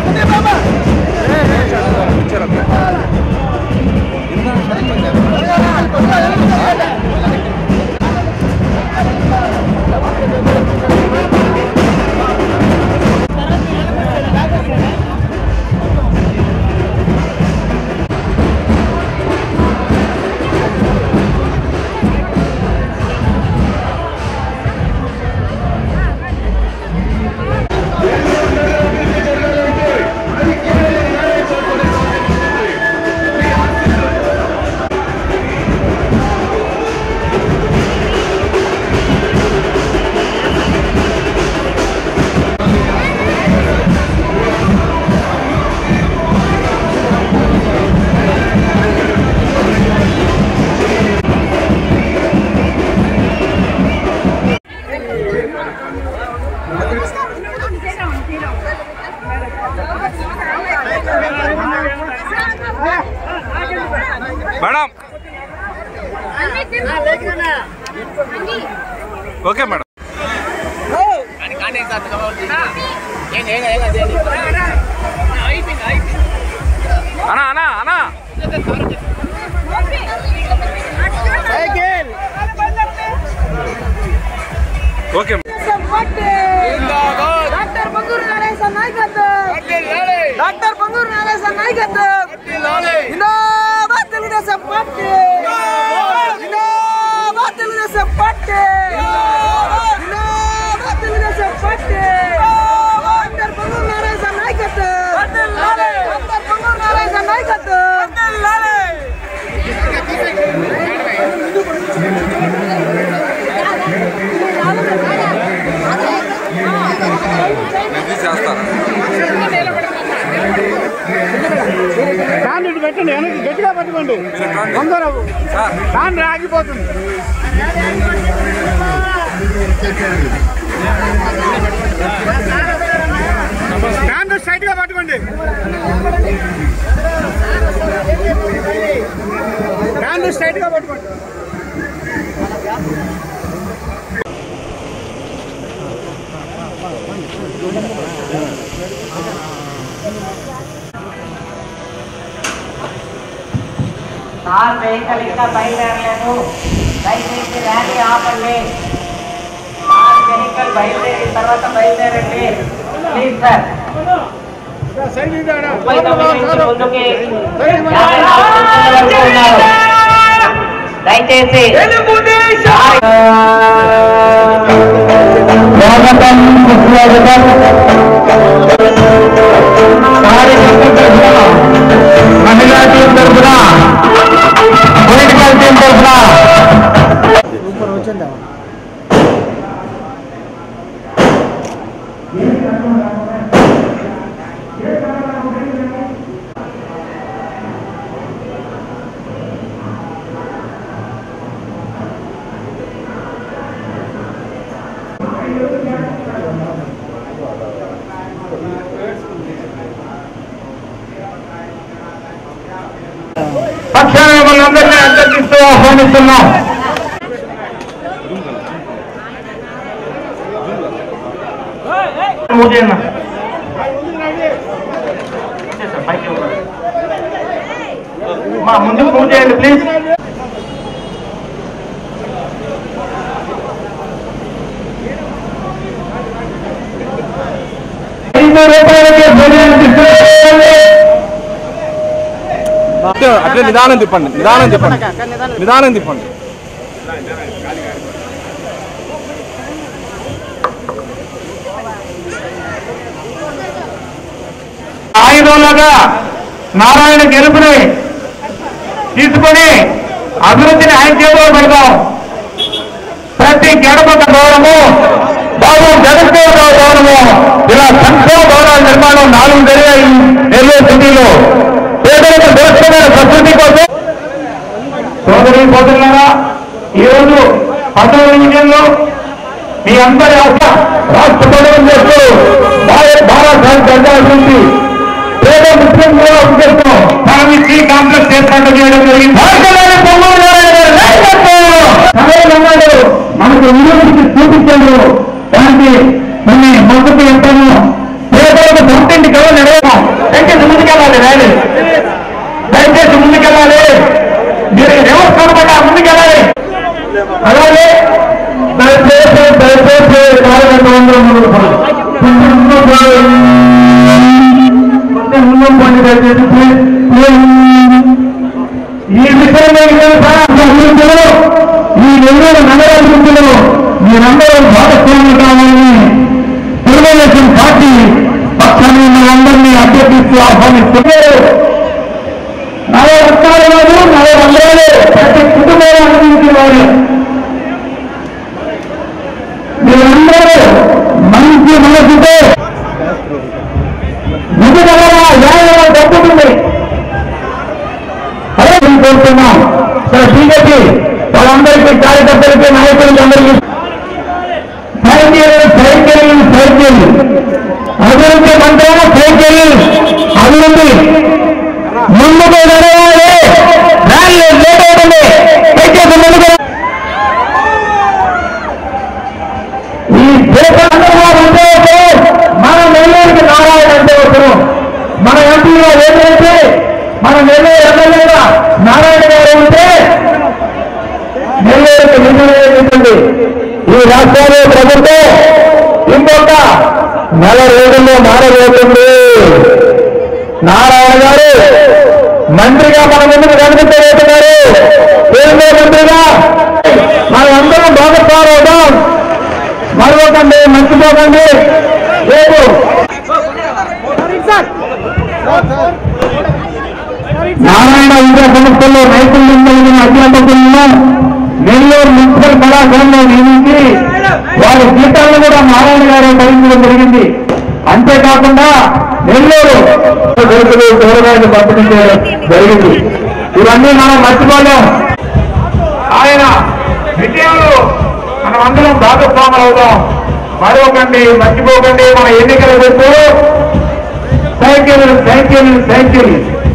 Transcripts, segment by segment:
Madam okay madam అనా అనా అనా ఓకే డాక్టర్ బంగూరు నారాయణ నాయకత్వం డాక్టర్ బంగూరు నారాయణ నాయకత్వం జిందాబాద్ తెలుగుదేశం పార్టీ జిందాబాద్ తెలుగుదేశం పార్టీ జిందాబాద్ తెలుగుదేశం పార్టీ డాక్టర్ బంగూరు నారాయణ నాయకత్వం డాక్టర్ బంగూరు నారాయణ నాయకత్వం చేస్తాను ఫ్యాన్ ఇటు పెట్టండి వెనక్కి గట్టిగా పట్టుకోండి తొందర సార్ ఫ్యాన్ ఆగిపోతుంది ఫ్యాన్ స్ట్రైట్ గా పట్టుకోండి ఫ్యాన్ స్ట్రైట్ గా పట్టుకోండి కార్ వెహికల్ ఇంకా బయలుదేరలేదు దయచేసి ర్యాలీ ఆపండి కార్ వెహికల్ బయలుదేరిన తర్వాత బయలుదేరండి ప్లీజ్ సార్ సైడ్ ఇదాడా ముప్పై తొమ్మిది నుంచి ముందుకి యాభై నాలుగు నిమిషాల వరకు ఉన్నారు దయచేసి స్వాగతం సుస్వాగతం కార్యకర్తల తరఫున మహిళా టీం తరఫున పొలిటికల్ టీం తరఫున పక్షాన మనందరినీ అభ్యర్థిస్తూ ఆహ్వానిస్తున్నాం ఉదయం మా ముందుకు మూవ్ చేయండి ప్లీజ్ ఐదు రూపాయలకి భోజనం తీసుకోవాలి అట్లే నిదానం తిప్పండి నిదానం తిప్పండి నిదానం తిప్పండి ఆయుధంలాగా నారాయణ గెలుపుని తీసుకొని అభివృద్ధిని ఆయన చేతిలో పెడతాం ప్రతి గడపక గౌరవము బాబు జగన్మోహన్ రావు గౌరవము ఇలా సంక్షేమ భవనాల నిర్మాణం నాలుగు జరిగాయి నెల్లూరు సిటీలో పేదలకు దోషమైన ప్రకృతి కోసం సోదరి సోదరులారా ఈరోజు పంతొమ్మిది విజయంలో మీ అందరి ఆశ రాష్ట్ర ప్రజలు చేస్తూ భారత్ భారత్ జెండా గురించి పేద ముస్లిం కూడా ఉద్దేశం మనం ఈ శ్రీ కాంప్లెక్స్ ఏర్పాటు చేయడం జరిగింది భారతదేశ పొంగోలు నారాయణ గారి నాయకత్వం. సమయం ఉన్నాడు మనకు యూనివర్సిటీ చూపించాడు దానికి కొన్ని మద్దతు ఎంతను పేదలకు సొంతింటి కళ నెరవేర్చాం ఆహ్వానిస్తున్నారు నవ ఉత్తాలు నవ రంధ్రాలు ప్రతి కుటుంబాలు అందించిన వారు మీరందరూ మంచి మనసుతో నిజంగా న్యాయం దక్కుతుంది అదే మేము కోరుతున్నాం ఇక్కడ బీజేపీ వాళ్ళందరికీ కార్యకర్తలకి నాయకులకి అందరికీ సైకిల్ సైకిల్ సైకిల్ అభివృద్ధి మంత్రం సైకిల్ అభివృద్ధి ముందుకు నడవాలి ర్యాలీ లేట్ అవుతుంది దయచేసి ముందుకు ఈ దేశంలో అంటే ఒకరు మన నెల్లూరుకి నారాయణ అంటే ఒకరు మన ఎంపీగా ఏంటంటే మన నెల్లూరు ఎమ్మెల్యేగా నారాయణ గారు ఉంటే నెల్లూరుకి నిజమేంటండి ఈ రాష్ట్రంలో ప్రభుత్వం ఇంకొక నెల రోజుల్లో మారబోతుంది నారాయణ గారు మంత్రిగా మన ముందుకు కనిపించబోతున్నారు కేంద్ర మంత్రిగా మనమందరం భాగస్వామ్యం అవుతాం మరొకండి మర్చిపోకండి రేపు నారాయణ విద్యా సంస్థల్లో నైపుణ్యం కలిగిన అధ్యాపకులను నెల్లూరు మున్సిపల్ కళాశాలలో నియమించి వారి జీతాలను కూడా నారాయణ గారు భరించడం జరిగింది అంతేకాకుండా నెల్లూరు దొరుకులు కూరగాయలు పంపిణీ చేయడం జరిగింది ఇవన్నీ మనం మర్చిపోలేం ఆయన విజయంలో మనం అందరం భాగస్వాములు అవుతాం మరొకండి మర్చిపోకండి మన ఎన్నికల గుర్తు సైకిల్ సైకిల్ సైకిల్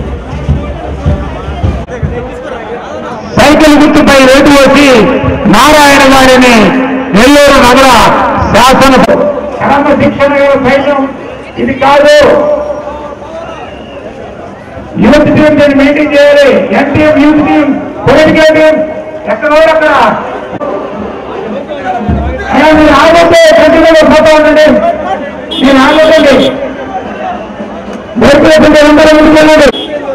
సైకిల్ గుర్తుపై రేటు వచ్చి నారాయణ గారిని నెల్లూరు నగర శాసన క్రమశిక్షణ సైన్యం ఇది కాదు యూత్ టీం దీన్ని మెయింటైన్ చేయాలి NTM youth team political team ఎక్కడో అక్కడ అయ్యా, మీరు ఆగొద్దే కంటిన్యూగా పోతా ఉండండి మీరు ఆగొద్దండి దయచేసి అందరూ ముందుకెళ్ళండి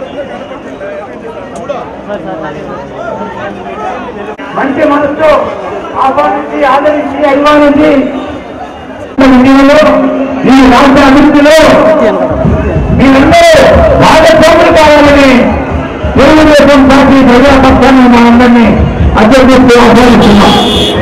మంచి మనసుతో ఆహ్వానించి ఆదరించి అభిమానించి విజయంలో ఈ రాష్ట్ర అభివృద్ధిలో మీరందరూ భాగస్వాములు కావాలని తెలుగుదేశం పార్టీ ప్రజాపక్షాన్ని మా అందరినీ అధ్యక్షిస్తూ ఆహ్వానిస్తున్నాం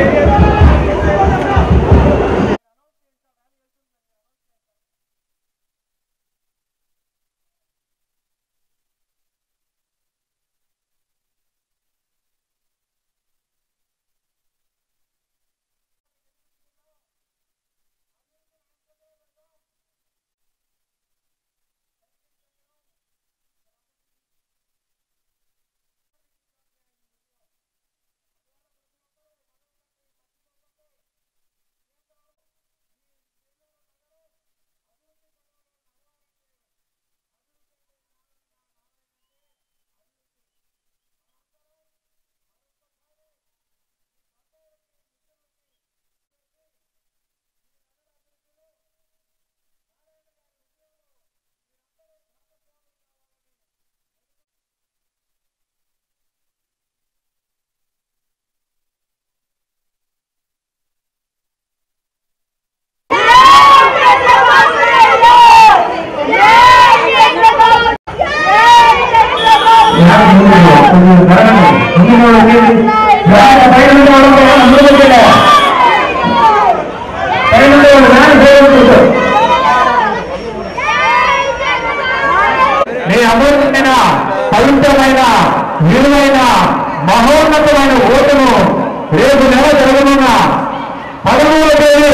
మీ అమూల్యమైన పవిత్రమైన విలువైన మహోన్నతమైన ఓటును రేపు నెల జరగనున్న పదమూడు తేదీ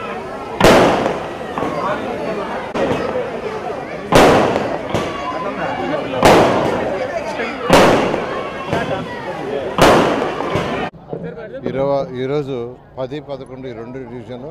ఈరో ఈరోజు పది పదకొండు ఈ రెండు డివిజన్లు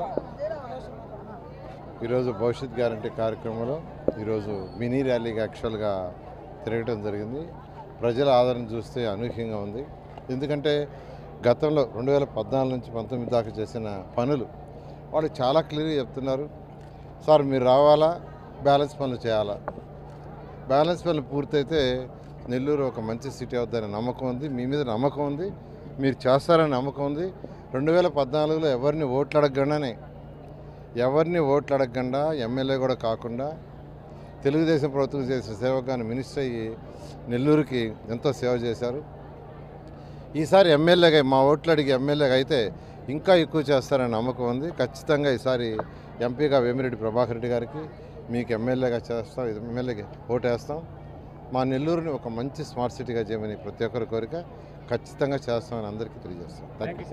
ఈరోజు భవిష్యత్ గ్యారంటీ కార్యక్రమంలో ఈరోజు మినీ ర్యాలీగా యాక్చువల్గా తిరగటం జరిగింది ప్రజల ఆదరణ చూస్తే అనూహ్యంగా ఉంది ఎందుకంటే గతంలో రెండు వేల పద్నాలుగు నుంచి పంతొమ్మిది దాకా చేసిన పనులు వాళ్ళు చాలా క్లియర్గా చెప్తున్నారు సార్ మీరు రావాలా బ్యాలెన్స్ పనులు చేయాలా బ్యాలెన్స్ పనులు పూర్తయితే నెల్లూరు ఒక మంచి సిటీ అవుతుందనే నమ్మకం ఉంది మీ మీద నమ్మకం ఉంది మీరు చేస్తారని నమ్మకం ఉంది రెండు వేల పద్నాలుగులో ఎవరిని ఓట్లు అడగకుండానే ఎవరిని ఓట్లు అడగకుండా ఎమ్మెల్యే కూడా కాకుండా తెలుగుదేశం ప్రభుత్వం చేసిన సేవకు గాను మినిస్టర్ అయ్యి నెల్లూరుకి ఎంతో సేవ చేశారు ఈసారి ఎమ్మెల్యేగా మా ఓట్లు అడిగి ఎమ్మెల్యేగా అయితే ఇంకా ఎక్కువ చేస్తారని నమ్మకం ఉంది ఖచ్చితంగా ఈసారి ఎంపీగా వేమిరెడ్డి ప్రభాకర్ రెడ్డి గారికి మీకు ఎమ్మెల్యేగా చేస్తాం ఎమ్మెల్యేగా ఓటు వేస్తాం మా నెల్లూరుని ఒక మంచి స్మార్ట్ సిటీగా చేయమని ప్రతి ఒక్కరి కోరిక ఖచ్చితంగా చేస్తామని అందరికీ తెలియజేస్తాం థ్యాంక్ యూ